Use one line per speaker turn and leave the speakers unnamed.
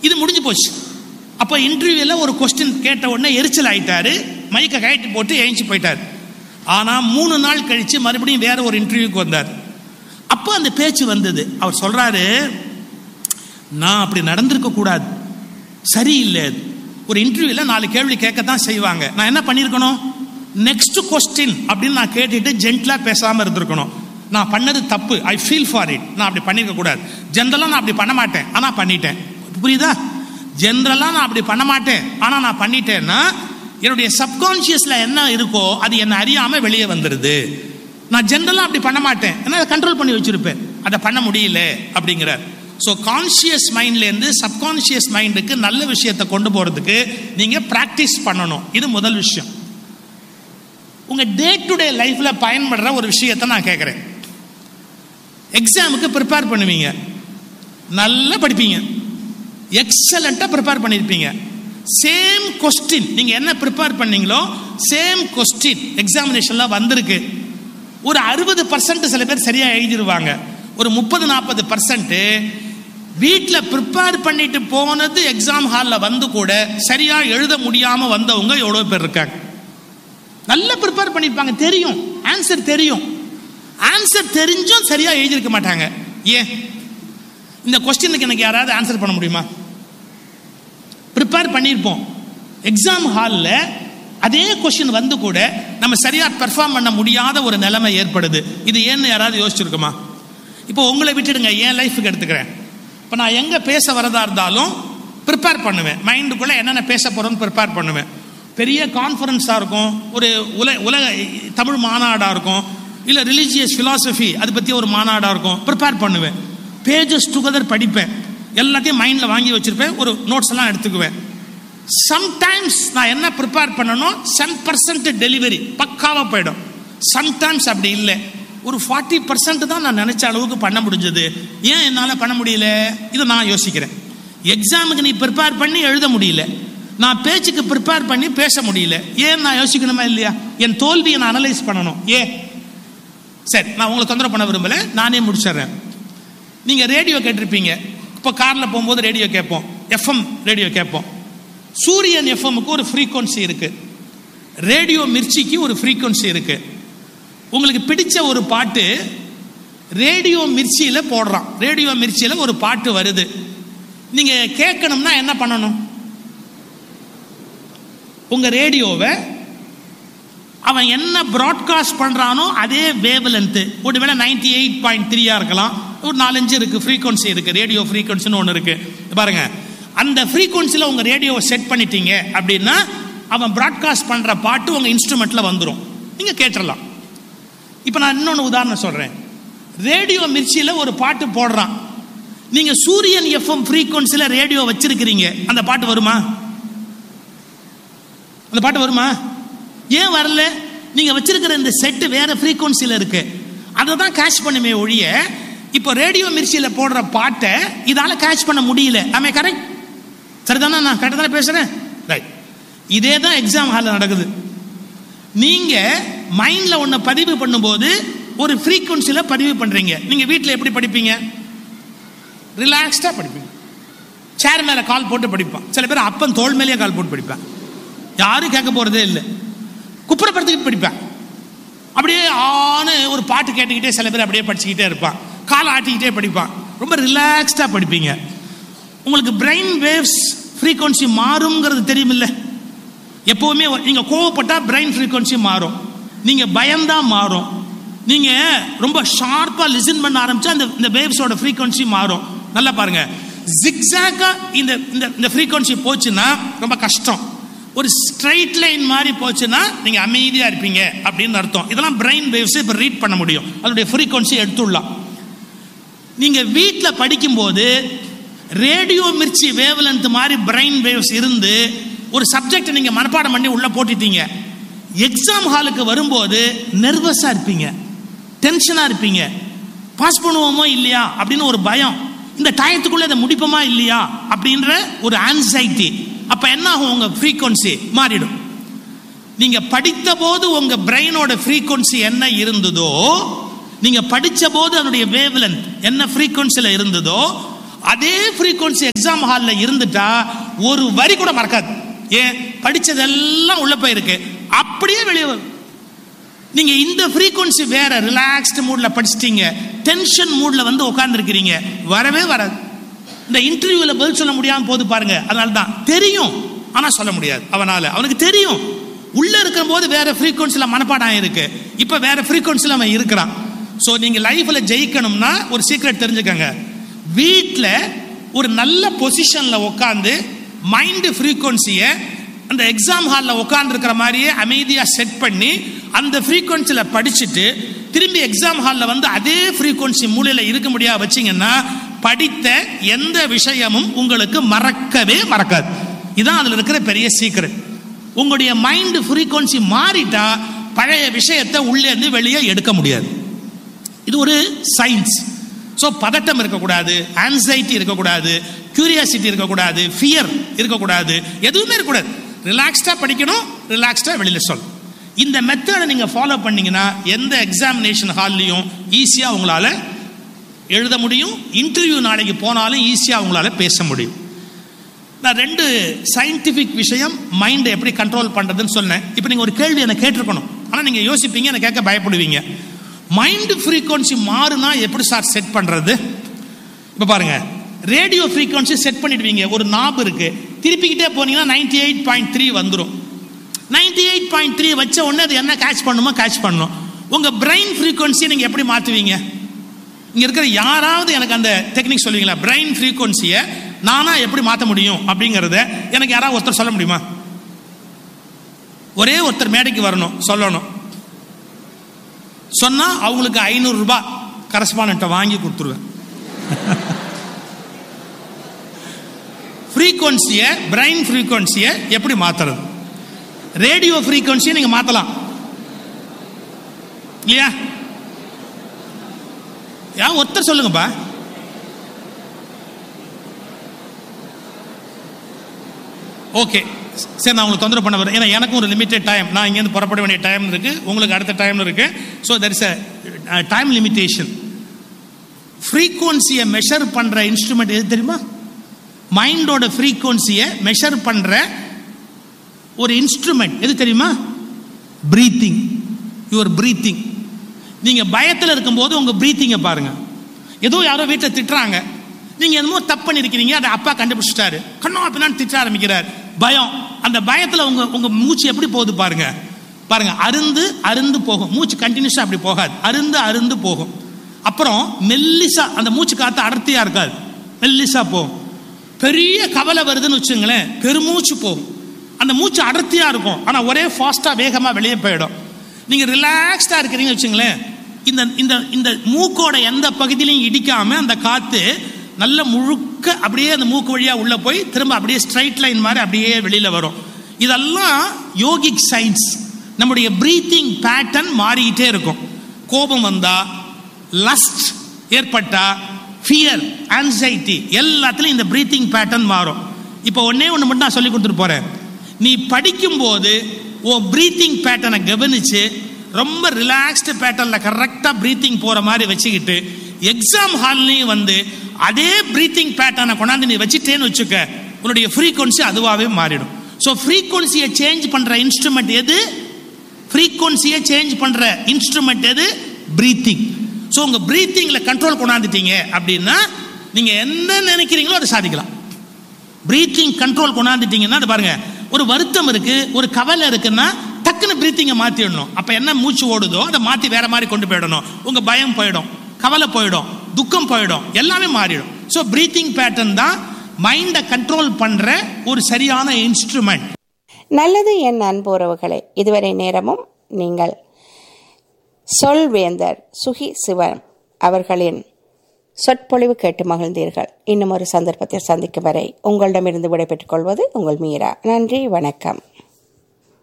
இது முடிஞ்சு போச்சு அப்போ இன்டர்வியூல ஒரு கொஸ்டின் கேட்ட உடனே எரிச்சல் ஆயிட்டாரு மைக்கை கழட்டி போட்டு ஏஞ்சி போயிட்டார் ஆனால் மூணு நாள் கழிச்சு மறுபடியும் வேற ஒரு இன்டர்வியூக்கு வந்தார் அப்போ அந்த பேச்சு வந்தது அவர் சொல்றாரு நான் அப்படி நடந்திருக்க கூடாது சரியில்லை அது. ஒரு இன்டர்வியூல நாலு கேள்வி கேட்கத்தான் செய்வாங்க நான் என்ன பண்ணியிருக்கணும் நெக்ஸ்ட் கொஸ்டின் அப்படின்னு நான் கேட்டுட்டு ஜென்ட்லா பேசாம இருந்திருக்கணும் நான் பண்ணது தப்பு ஐ ஃபீல் ஃபார் இட் நான் அப்படி பண்ணிருக்க கூடாது ஜென்ரலா நான் அப்படி பண்ண மாட்டேன் ஆனா பண்ணிட்டேன் புரியுதா ஜென்ரலா நான் அப்படி பண்ண மாட்டேன் ஆனா நான் பண்ணிட்டேன்னா என்னுடைய சப்கான்சியஸ்ல என்ன இருக்கோ அது என்ன அறியாம வெளியே வந்துடுது நான் ஜென்ரலா அப்படி பண்ண மாட்டேன் ஏன்னா அதை கண்ட்ரோல் பண்ணி வச்சிருப்பேன் அதை பண்ண முடியல அப்படிங்கிறார் ஸோ கான்ஷியஸ் மைண்ட்லேருந்து சப்கான்ஷியஸ் மைண்டுக்கு நல்ல விஷயத்தை கொண்டு போகிறதுக்கு நீங்கள் ப்ராக்டிஸ் பண்ணணும் இது முதல் விஷயம் உங்கள் டே டு டே லைஃப்பில் பயன்படுற ஒரு விஷயத்தை நான் கேட்குறேன் எக்ஸாமுக்கு ப்ரிப்பேர் பண்ணுவீங்க நல்லா படிப்பீங்க எக்ஸலண்ட்டாக ப்ரிப்பேர் பண்ணியிருப்பீங்க சேம் கொஸ்டின் நீங்கள் என்ன ப்ரிப்பேர் பண்ணீங்களோ சேம் கொஸ்டின் எக்ஸாமினேஷனில் வந்திருக்கு ஒரு அறுபது பர்சன்ட் சில பேர் சரியாக எழுதிடுவாங்க ஒரு முப்பது நாற்பது பர்சன்ட் வீட்டில் ப்ரிப்பேர் பண்ணிட்டு போனது எக்ஸாம் ஹாலில் வந்து கூட சரியாக எழுத முடியாமல் வந்தவங்க எவ்வளோ பேர் இருக்காங்க நல்லா ப்ரிப்பேர் பண்ணியிருப்பாங்க தெரியும் ஆன்சர் தெரியும் ஆன்சர் தெரிஞ்சும் சரியாக எழுதியிருக்க மாட்டாங்க ஏன் இந்த கொஸ்டினுக்கு எனக்கு யாராவது ஆன்சர் பண்ண முடியுமா ப்ரிப்பேர் பண்ணியிருப்போம் எக்ஸாம் ஹாலில் அதே கொஸ்டின் வந்து கூட நம்ம சரியாக பெர்ஃபார்ம் பண்ண முடியாத ஒரு நிலைமை ஏற்படுது இது ஏன்னு யாராவது யோசிச்சிருக்குமா இப்போ உங்களை விட்டுடுங்க என் லைஃபுக்கு எடுத்துக்கிறேன் இப்போ நான் எங்கே பேச வரதா இருந்தாலும் ப்ரிப்பேர் பண்ணுவேன் மைண்டுக்குள்ளே என்னென்ன பேச போகிறோன்னு ப்ரிப்பேர் பண்ணுவேன் பெரிய கான்ஃபரன்ஸாக இருக்கும் ஒரு உல உலக தமிழ் மாநாடாக இருக்கும் இல்லை ரிலீஜியஸ் ஃபிலாசபி அதை பற்றி ஒரு மாநாடாக இருக்கும் ப்ரிப்பேர் பண்ணுவேன் பேஜஸ் டுகெதர் படிப்பேன் எல்லாத்தையும் மைண்டில் வாங்கி வச்சுருப்பேன் ஒரு நோட்ஸ் எல்லாம் எடுத்துக்குவேன் சம்டைம்ஸ் நான் என்ன ப்ரிப்பேர் பண்ணணும் சென் பர்சன்ட் டெலிவரி பக்காவாக போயிடும் சம்டைம்ஸ் அப்படி இல்லை ஒரு ஃபார்ட்டி பர்சன்ட் தான் நான் நினச்ச அளவுக்கு பண்ண முடிஞ்சது ஏன் என்னால் பண்ண முடியல இதை நான் யோசிக்கிறேன் எக்ஸாமுக்கு நீ ப்ரிப்பேர் பண்ணி எழுத முடியல நான் பேச்சுக்கு ப்ரிப்பேர் பண்ணி பேச முடியல ஏன் நான் யோசிக்கணுமா இல்லையா என் தோல்வியை நான் அனலைஸ் பண்ணணும் ஏன் சரி நான் உங்களை தொந்தரவு பண்ண விரும்பல நானே முடிச்சிடுறேன் நீங்கள் ரேடியோ கேட்டிருப்பீங்க இப்போ காரில் போகும்போது ரேடியோ கேட்போம் எஃப்எம் ரேடியோ கேட்போம் சூரியன் எஃப்எம்முக்கு ஒரு ஃப்ரீக்வன்சி இருக்கு ரேடியோ மிர்ச்சிக்கு ஒரு ஃப்ரீக்வன்சி இருக்கு உங்களுக்கு பிடிச்ச ஒரு பாட்டு ரேடியோ மிர்ச்சியில் போடுறான் ரேடியோ மிர்ச்சியில் ஒரு பாட்டு வருது நீங்கள் கேட்கணும்னா என்ன பண்ணணும் உங்க ரேடியோவை அவன் என்ன ப்ராட்காஸ்ட் பண்றானோ அதே வேவ் லென்த்து ஒருவேளை நைன்டி எயிட் பாயிண்ட் த்ரீயா இருக்கலாம் ஒரு நாலஞ்சு இருக்கு ஃப்ரீக்வன்சி இருக்கு ரேடியோ ஃப்ரீக்வன்சின்னு ஒன்று இருக்கு பாருங்க அந்த ஃப்ரீக்வன்சியில் உங்க ரேடியோவை செட் பண்ணிட்டீங்க அப்படின்னா அவன் ப்ராட்காஸ்ட் பண்ற பாட்டு உங்க இன்ஸ்ட்ருமெண்ட்ல வந்துடும் நீங்க கேட்டுடலாம் இப்போ நான் இன்னொன்று உதாரணம் சொல்றேன் ரேடியோ மிர்ச்சியில் ஒரு பாட்டு போடுறான் நீங்க சூரியன் எஃப்எம் ஃப்ரீக்வன்சியில் ரேடியோ வச்சிருக்கிறீங்க அந்த பாட்டு வருமா அந்த பாட்டு வருமா ஏன் வரல நீங்க வச்சிருக்கிற இந்த செட்டு வேற ஃப்ரீக்வன்சியில் இருக்கு அதை தான் கேட்ச் பண்ணுமே ஒழிய இப்போ ரேடியோ மிர்ச்சியில் போடுற பாட்டை இதால கேட்ச் பண்ண முடியல ஆமே கரெக்ட் சரிதானா நான் கரெக்டாக தானே பேசுறேன் ரைட் இதே தான் எக்ஸாம் ஹாலில் நடக்குது நீங்க மைண்ட்ல ஒன்று பதிவு பண்ணும்போது ஒரு ஃப்ரீக்வன்சியில் பதிவு பண்றீங்க நீங்க வீட்டில் எப்படி படிப்பீங்க ரிலாக்ஸ்டா படிப்பீங்க சேர் மேல கால் போட்டு படிப்பான் சில பேர் அப்பன் தோல் மேலேயே கால் போட்டு படிப்பான் யாரும் கேட்க போறதே இல்லை குப்புறப்படுத்திக்கிட்டு படிப்பேன் அப்படியே ஆன ஒரு பாட்டு கேட்டுக்கிட்டே சில பேர் அப்படியே படிச்சுக்கிட்டே இருப்பான் காலை ஆட்டிக்கிட்டே படிப்பான் ரொம்ப ரிலாக்ஸ்டா படிப்பீங்க உங்களுக்கு பிரெயின் வேவ்ஸ் ஃப்ரீக்வன்சி மாறுங்கிறது தெரியுமில்ல எப்பவுமே நீங்க கோவப்பட்டா பிரெயின் ஃப்ரீக்வன்சி மாறும் நீங்க பயந்தா மாறும் நீங்க ரொம்ப ஷார்ப்பா லிசன் பண்ண ஆரம்பிச்சா இந்த இந்த வேவ்ஸோட ஃப்ரீக்வன்சி மாறும் நல்லா பாருங்க ஜிக்ஸாக்கா இந்த இந்த இந்த ஃப்ரீக்வன்சி போச்சுன்னா ரொம்ப கஷ்டம் ஒரு ஸ்ட்ரைட் லைன் மாதிரி போச்சுன்னா நீங்க அமைதியா இருப்பீங்க அப்படின்னு அர்த்தம் இதெல்லாம் பிரெயின் வேவ்ஸ் இப்போ ரீட் பண்ண முடியும் அதோடைய ஃப்ரீக்வன்சி எடுத்துடலாம் நீங்க வீட்டில் படிக்கும்போது ரேடியோ மிர்ச்சி வேவ்லென்த் மாதிரி பிரெயின் வேவ்ஸ் இருந்து ஒரு சப்ஜெக்ட் நீங்க மனப்பாடம் பண்ணி உள்ள போட்டுட்டீங்க எக்ஸாம் ஹாலுக்கு வரும்போது நெர்வஸா இருப்பீங்க டென்ஷனா இருப்பீங்க பாஸ் பண்ணுவோமோ இல்லையா அப்படின்னு ஒரு பயம் இந்த டயத்துக்குள்ள இதை முடிப்போமா இல்லையா அப்படின்ற ஒரு ஆன்சைட்டி அப்ப என்ன ஆகும் உங்க ஃப்ரீக்வன்சி மாறிடும் நீங்க படித்த போது உங்க பிரெயினோட ஃப்ரீக்வன்சி என்ன இருந்ததோ நீங்க படிச்ச போது அதனுடைய வேவ்லென்த் என்ன ஃப்ரீக்வன்சில இருந்ததோ அதே ஃப்ரீக்வன்சி எக்ஸாம் ஹாலில் இருந்துட்டா ஒரு வரி கூட மறக்காது ஏன் படிச்சதெல்லாம் உள்ள போயிருக்கு அப்படியே வெளியே வரும் நீங்க இந்த ஃப்ரீக்வன்சி வேற ரிலாக்ஸ்டு மூட்ல படிச்சிட்டீங்க டென்ஷன் மூட்ல வந்து உட்கார்ந்துருக்கிறீங்க வரவே வராது இந்த இன்டர்வியூல பதில் சொல்ல முடியாம போது பாருங்க அதனால தான் தெரியும் ஆனா சொல்ல முடியாது அவனால அவனுக்கு தெரியும் உள்ள இருக்கிற போது வேற ஃப்ரீக்வன்சில மனப்பாடம் ஆயிருக்கு இப்ப வேற ஃப்ரீக்வன்சில அவன் இருக்கிறான் ஸோ நீங்க லைஃப்ல ஜெயிக்கணும்னா ஒரு சீக்ரெட் தெரிஞ்சுக்கங்க வீட்டில் ஒரு நல்ல பொசிஷன்ல உட்காந்து மைண்ட் ஃப்ரீக்வன்சியை அந்த எக்ஸாம் ஹாலில் உட்காந்துருக்கிற மாதிரியே அமைதியாக செட் பண்ணி அந்த ஃப்ரீக்வன்சியில் படிச்சுட்டு திரும்பி எக்ஸாம் ஹாலில் வந்து அதே ஃப்ரீக்வன்சி மூலையில் இருக்க முடியாது வச்சிங்கன்னா படித்த எந்த விஷயமும் உங்களுக்கு மறக்கவே மறக்காது இதான் அதில் இருக்கிற பெரிய சீக்ரெட் உங்களுடைய மைண்ட் ஃப்ரீக்வன்சி மாறிட்டா பழைய விஷயத்தை உள்ளே இருந்து வெளியே எடுக்க முடியாது இது ஒரு சயின்ஸ் ஸோ பதட்டம் இருக்கக்கூடாது ஆன்சைட்டி இருக்கக்கூடாது கியூரியாசிட்டி இருக்கக்கூடாது ஃபியர் இருக்கக்கூடாது எதுவுமே இருக்கக்கூடாது ரிலாக்ஸ்டாக படிக்கணும் ரிலாக்ஸ்டாக வெளியில் சொல் இந்த மெத்தடை நீங்கள் ஃபாலோ பண்ணீங்கன்னா எந்த எக்ஸாமினேஷன் ஹால்லையும் ஈஸியாக உங்களால் எழுத முடியும் இன்டர்வியூ நாளைக்கு போனாலும் ஈஸியாக உங்களால் பேச முடியும் நான் ரெண்டு சயின்டிஃபிக் விஷயம் மைண்டை எப்படி கண்ட்ரோல் பண்ணுறதுன்னு சொன்னேன் இப்போ நீங்கள் ஒரு கேள்வி என்னை கேட்டிருக்கணும் ஆனால் நீங்கள் யோசிப்பீங்க என்னை கேட்க பயப்படுவீங்க மைண்ட் ஃப்ரீக்வன்சி மாறுனா எப்படி சார் செட் பண்ணுறது இப்போ பாருங்க ரேடியோ ஃப்ரீக்வன்சி செட் பண்ணிடுவீங்க ஒரு நாப் இருக்கு திருப்பிக்கிட்டே போனீங்கன்னா நைன்டி எயிட் பாயிண்ட் த்ரீ வந்துடும் நைன்டி எயிட் பாயிண்ட் த்ரீ வச்ச உடனே அது என்ன கேட்ச் பண்ணுமோ கேட்ச் பண்ணணும் உங்கள் பிரெயின் ஃப்ரீக்வன்சியை நீங்கள் எப்படி மாற்றுவீங்க இங்கே இருக்கிற யாராவது எனக்கு அந்த டெக்னிக் சொல்லுவீங்களா பிரெயின் ஃப்ரீக்வன்சியை நானா எப்படி மாற்ற முடியும் அப்படிங்கிறத எனக்கு யாராவது ஒருத்தர் சொல்ல முடியுமா ஒரே ஒருத்தர் மேடைக்கு வரணும் சொல்லணும் சொன்னா அவங்களுக்கு ஐநூறு ரூபாய் கரஸ்பாண்ட்டை வாங்கி கொடுத்துருவேன் ஃப்ரீக்வன்சியை பிரைன் ஃப்ரீக்வன்சியை எப்படி மாத்துறது ரேடியோ ஃப்ரீக்வன்சியை நீங்க மாத்தலாம் இல்லையா யா ஒருத்தர் சொல்லுங்கப்பா ஓகே சரி நான் உங்களுக்கு தொந்தரவு பண்ண வரேன் ஏன்னா எனக்கும் ஒரு லிமிட்டட் டைம் நான் இங்கேருந்து புறப்பட வேண்டிய டைம் இருக்கு உங்களுக்கு அடுத்த டைம் இருக்கு so there is a time limitation ஃப்ரீக்வன்சியை மெஷர் பண்ற இன்ஸ்ட்ருமெண்ட் எது தெரியுமா மைண்டோட ஃப்ரீக்வன்சியை மெஷர் பண்ற ஒரு இன்ஸ்ட்ருமெண்ட் எது தெரியுமா பிரீத்திங் யுவர் பிரீத்திங் நீங்க பயத்தில் இருக்கும்போது உங்க பிரீத்திங்கை பாருங்க ஏதோ யாரோ வீட்டில் திட்டுறாங்க நீங்க என்னமோ தப்பு பண்ணிருக்கிறீங்க அதை அப்பா கண்டுபிடிச்சிட்டாரு கண்ணா பின்னான்னு திட்ட ஆரம்பிக்கிறார் பயம் அந்த பயத்துல உங்க உங்க மூச்சு எப்படி போகுது பாருங்க பாருங்க அருந்து அருந்து போகும் மூச்சு கண்டினியூஸா அப்படி போகாது அருந்து அருந்து போகும் அப்புறம் மெல்லிசா அந்த மூச்சு காத்து அடர்த்தியா இருக்காது மெல்லிசா போகும் பெரிய கவலை வருதுன்னு வச்சுங்களேன் பெருமூச்சு போகும் அந்த மூச்சு அடர்த்தியா இருக்கும் ஆனா ஒரே ஃபாஸ்டா வேகமா வெளியே போயிடும் நீங்க ரிலாக்ஸ்டா இருக்கிறீங்க வச்சுங்களேன் இந்த இந்த இந்த மூக்கோட எந்த பகுதியிலையும் இடிக்காம அந்த காத்து நல்ல முழுக்க அப்படியே அந்த மூக்கு வழியா உள்ள போய் திரும்ப அப்படியே ஸ்ட்ரைட் லைன் மாதிரி அப்படியே வெளியில வரும் இதெல்லாம் யோகிக் சயின்ஸ் நம்முடைய பிரீத்திங் பேட்டர்ன் மாறிக்கிட்டே இருக்கும் கோபம் வந்தா லஸ்ட் ஏற்பட்டா ஃபியர் ஆன்சைட்டி எல்லாத்துலயும் இந்த பிரீத்திங் பேட்டர்ன் மாறும் இப்போ ஒன்னே ஒன்று மட்டும் நான் சொல்லி கொடுத்துட்டு போறேன் நீ படிக்கும்போது உன் பிரீத்திங் பேட்டர்னை கவனிச்சு ரொம்ப ரிலாக்ஸ்டு பேட்டர்ல கரெக்டா பிரீத்திங் போற மாதிரி வச்சுக்கிட்டு எக்ஸாம் ஹால்லையும் வந்து அதே பிரீத்திங் பேட்டர்னை கொண்டாந்து நீ வச்சுட்டேன்னு வச்சுக்க உன்னுடைய ஃப்ரீக்வன்சி அதுவாகவே மாறிடும் ஸோ ஃப்ரீக்வன்சியை சேஞ்ச் பண்ற இன்ஸ்ட்ருமெண்ட் எது ஃப்ரீக்வன்சியை சேஞ்ச் பண்ற இன்ஸ்ட்ருமெண்ட் எது பிரீத்திங் ஸோ உங்க பிரீத்திங்ல கண்ட்ரோல் கொண்டாந்துட்டீங்க அப்படின்னா நீங்க என்ன நினைக்கிறீங்களோ அதை சாதிக்கலாம் பிரீத்திங் கண்ட்ரோல் கொண்டாந்துட்டீங்கன்னா அது பாருங்க ஒரு வருத்தம் இருக்கு ஒரு கவலை இருக்குன்னா டக்குன்னு பிரீத்திங்கை மாத்திடணும் அப்ப என்ன மூச்சு ஓடுதோ அதை மாத்தி வேற மாதிரி கொண்டு போயிடணும் உங்க பயம் போயிடும் கவலை போயிடும் துக்கம் போயிடும் எல்லாமே மாறிடும் ஸோ பிரீத்திங் பேட்டர்ன் தான் மைண்டை கண்ட்ரோல் பண்ற ஒரு சரியான இன்ஸ்ட்ருமெண்ட்
நல்லது என் அன்பு உறவுகளே இதுவரை நேரமும் நீங்கள் சொல்வேந்தர் சுகி சிவன் அவர்களின் சொற்பொழிவு கேட்டு மகிழ்ந்தீர்கள் இன்னும் ஒரு சந்தர்ப்பத்தில் சந்திக்கும் வரை உங்களிடமிருந்து விடைபெற்றுக் கொள்வது உங்கள் மீரா நன்றி வணக்கம்